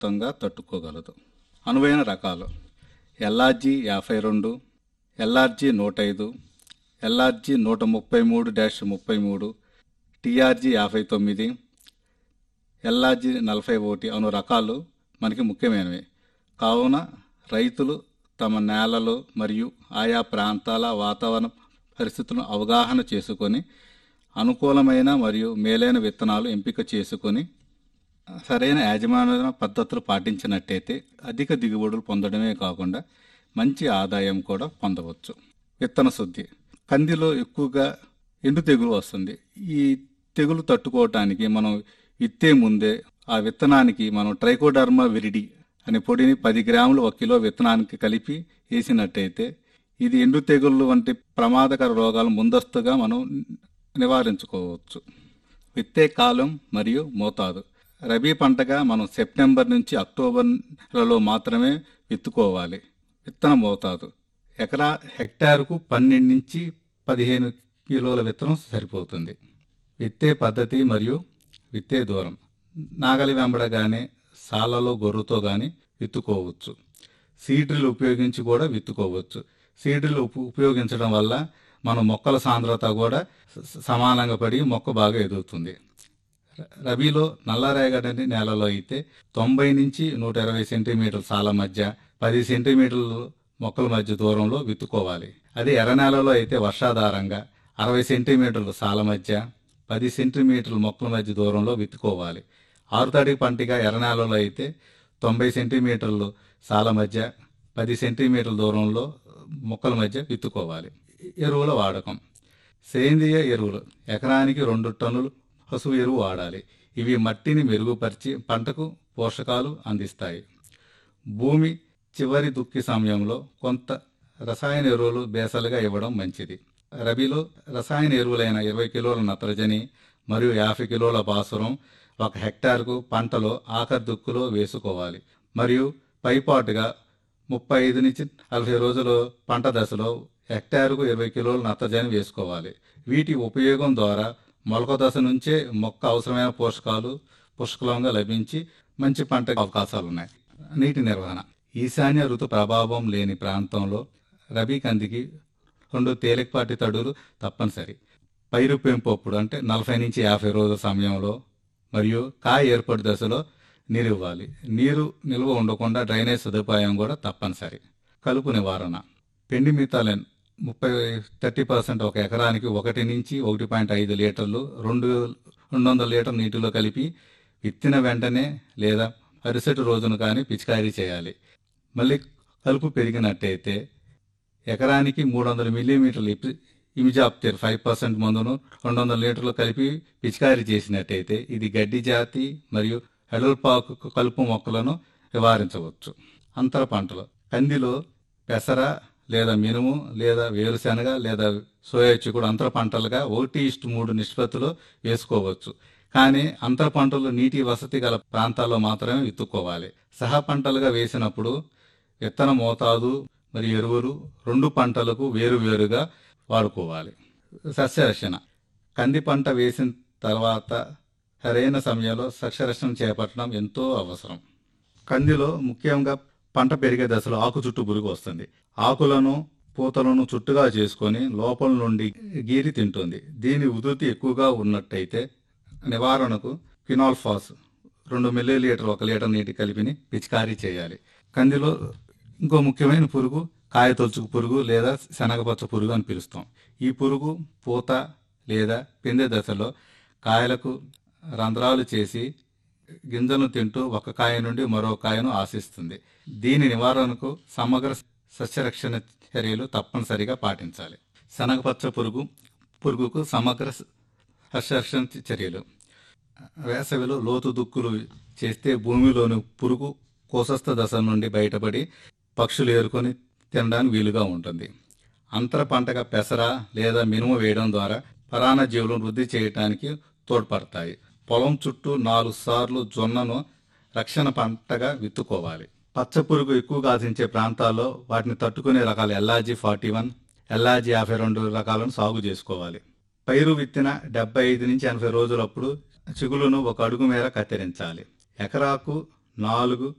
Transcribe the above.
సమర్థవంతంగా తట్టుకోగలదు అనువైన రకాలు ఎల్ఆర్జీ యాభై రెండు ఎల్ఆర్జీ నూట ఐదు ఎల్ఆర్జీ నూట ముప్పై మూడు డాష్ ముప్పై మూడు టీఆర్జీ యాభై తొమ్మిది ఎల్ఆర్జీ నలభై ఒకటి అను రకాలు మనకి ముఖ్యమైనవి కావున రైతులు తమ నేలలు మరియు ఆయా ప్రాంతాల వాతావరణ పరిస్థితులను అవగాహన చేసుకొని అనుకూలమైన మరియు మేలైన విత్తనాలు ఎంపిక చేసుకొని సరైన యాజమాన్య పద్ధతులు పాటించినట్టయితే అధిక దిగుబడులు పొందడమే కాకుండా మంచి ఆదాయం కూడా పొందవచ్చు విత్తన శుద్ధి కందిలో ఎక్కువగా ఎండు తెగులు వస్తుంది ఈ తెగులు తట్టుకోవటానికి మనం విత్తే ముందే ఆ విత్తనానికి మనం ట్రైకోడర్మా విరిడి అనే పొడిని పది గ్రాములు ఒక కిలో విత్తనానికి కలిపి వేసినట్టయితే ఇది ఎండు తెగుళ్ళు వంటి ప్రమాదకర రోగాలు ముందస్తుగా మనం నివారించుకోవచ్చు విత్తే కాలం మరియు మోతాదు రబీ పంటగా మనం సెప్టెంబర్ నుంచి అక్టోబర్లలో మాత్రమే విత్తుకోవాలి విత్తన మోతాదు ఎకరా హెక్టారుకు పన్నెండు నుంచి పదిహేను కిలోల విత్తనం సరిపోతుంది విత్తే పద్ధతి మరియు విత్తే దూరం నాగలి వెంబడ కానీ సాలలో గొర్రుతో కానీ విత్తుకోవచ్చు సీడ్రిల్ ఉపయోగించి కూడా విత్తుకోవచ్చు సీడ్రిల్ ఉప్- ఉపయోగించడం వల్ల మన మొక్కల సాంద్రత కూడా స- సమానంగా పడి మొక్క బాగా ఎదుగుతుంది ర- రబీలో నల్లరేగడి నేలలో అయితే తొంభై నుంచి నూట ఇరవై సెంటీమీటర్ల సాల మధ్య పది సెంటీమీటర్లు మొక్కల మధ్య దూరంలో విత్తుకోవాలి అదే ఎర్ర నేలలో అయితే వర్షాధారంగా అరవై సెంటీమీటర్ల సాల మధ్య పది సెంటీమీటర్ల మొక్కల మధ్య దూరంలో విత్తుకోవాలి ఆరుతడి పంటిగా ఎర్ర నేలలో అయితే తొంభై సెంటీమీటర్లు సాల మధ్య పది సెంటీమీటర్ల దూరంలో మొక్కల మధ్య విత్తుకోవాలి ఎరువుల వాడకం సేంద్రియ ఎరువులు ఎకరానికి రెండు టన్నులు పశువు ఎరువు వాడాలి ఇవి మట్టిని మెరుగుపరిచి పంటకు పోషకాలు అందిస్తాయి భూమి చివరి దుక్కి సమయంలో కొంత రసాయన ఎరువులు బేసలుగా ఇవ్వడం మంచిది రబీలో రసాయన ఎరువులైన ఇరవై కిలోల నత్రజని మరియు యాభై కిలోల భాసురం ఒక హెక్టార్కు పంటలో ఆఖరి దుక్కులో వేసుకోవాలి మరియు పైపాటుగా ముప్పై ఐదు నుంచి నలభై రోజులు పంట దశలో హెక్టారుకు ఇరవై కిలోల నత్రజని వేసుకోవాలి వీటి ఉపయోగం ద్వారా మొలక దశ నుంచే మొక్క అవసరమైన పోషకాలు పుష్కలంగా లభించి మంచి పంట అవకాశాలు ఉన్నాయి నీటి నిర్వహణ ఈశాన్య ఋతు ప్రభావం లేని ప్రాంతంలో రబీ కందికి రెండు తేలికపాటి తడులు తప్పనిసరి పైరు పెంపు అప్పుడు అంటే నలభై నుంచి యాభై రోజుల సమయంలో మరియు కాయ ఏర్పడి దశలో నీరు ఇవ్వాలి నీరు నిల్వ ఉండకుండా డ్రైనేజ్ సదుపాయం కూడా తప్పనిసరి కలుపు నివారణ పెండి మితాలెన్ ముప్పై థర్టీ పర్సెంట్ ఒక ఎకరానికి ఒకటి నుంచి ఒకటి పాయింట్ ఐదు లీటర్లు రెండు రెండు వందల లీటర్ నీటిలో కలిపి విత్తిన వెంటనే లేదా మరుసటి రోజున కానీ పిచికారీ చేయాలి మళ్ళీ కలుపు పెరిగినట్టయితే ఎకరానికి మూడు వందల మిల్లీమీటర్లు ఇపి- ఇమిజాప్తిర్ ఫైవ్ పర్సెంట్ మందును రెండు వందల లీటర్లు కలిపి పిచికారీ చేసినట్టయితే ఇది గడ్డి జాతి మరియు ఎడల్పాకు కలుపు మొక్కలను నివారించవచ్చు అంతర పంటలు కందిలో పెసర లేదా మినుము లేదా వేరుశెనగ లేదా సోయా చిక్కుడు అంతర పంటలుగా ఒకటి ఇష్టు మూడు నిష్పత్తిలో వేసుకోవచ్చు కానీ అంతర పంటలు నీటి వసతి గల ప్రాంతాల్లో మాత్రమే విత్తుకోవాలి సహ పంటలుగా వేసినప్పుడు విత్తన మోతాదు మరియు ఎరువులు రెండు పంటలకు వేరువేరుగా వాడుకోవాలి సస్యరక్షణ కంది పంట వేసిన తర్వాత సరైన సమయంలో సస్యరక్షణ చేపట్టడం ఎంతో అవసరం కందిలో ముఖ్యంగా పంట పెరిగే దశలో ఆకు చుట్టూ పురుగు వస్తుంది ఆకులను పూతలను చుట్టుగా చేసుకొని లోపల నుండి గీరి తింటుంది దీని ఉధృతి ఎక్కువగా ఉన్నట్టయితే నివారణకు ఫినాల్ఫాస్ రెండు మిల్లీ లీటర్ ఒక లీటర్ నీటి కలిపిని పిచికారీ చేయాలి కందిలో ఇంకో ముఖ్యమైన పురుగు కాయ తొలుచుకు పురుగు లేదా శనగపచ్చ పురుగు అని పిలుస్తాం ఈ పురుగు పూత లేదా పిందె దశలో కాయలకు రంధ్రాలు చేసి గింజలను తింటూ ఒక కాయ నుండి మరో కాయను ఆశిస్తుంది దీని నివారణకు సమగ్ర సస్యరక్షణ చర్యలు తప్పనిసరిగా పాటించాలి శనగపచ్చ పురుగు పురుగుకు సమగ్ర సస్యరక్షణ చర్యలు వేసవిలో లోతు దుక్కులు చేస్తే భూమిలోని పురుగు కోసస్థ దశ నుండి బయటపడి పక్షులు ఏరుకొని తినడానికి వీలుగా ఉంటుంది అంతర పంటగా పెసర లేదా మినుము వేయడం ద్వారా పరాణ జీవులను వృద్ధి చేయడానికి తోడ్పడతాయి పొలం చుట్టూ నాలుగు సార్లు జొన్నను రక్షణ పంటగా విత్తుకోవాలి పచ్చ పురుగు ఎక్కువగా ఆశించే ప్రాంతాల్లో వాటిని తట్టుకునే రకాల ఎల్ఆర్జీ ఫార్టీ వన్ ఎల్ఆర్జీ యాభై రెండు రకాలను సాగు చేసుకోవాలి పైరు విత్తిన డెబ్బై ఐదు నుంచి ఎనభై రోజులప్పుడు చిగులను ఒక అడుగు మేర కత్తిరించాలి ఎకరాకు నాలుగు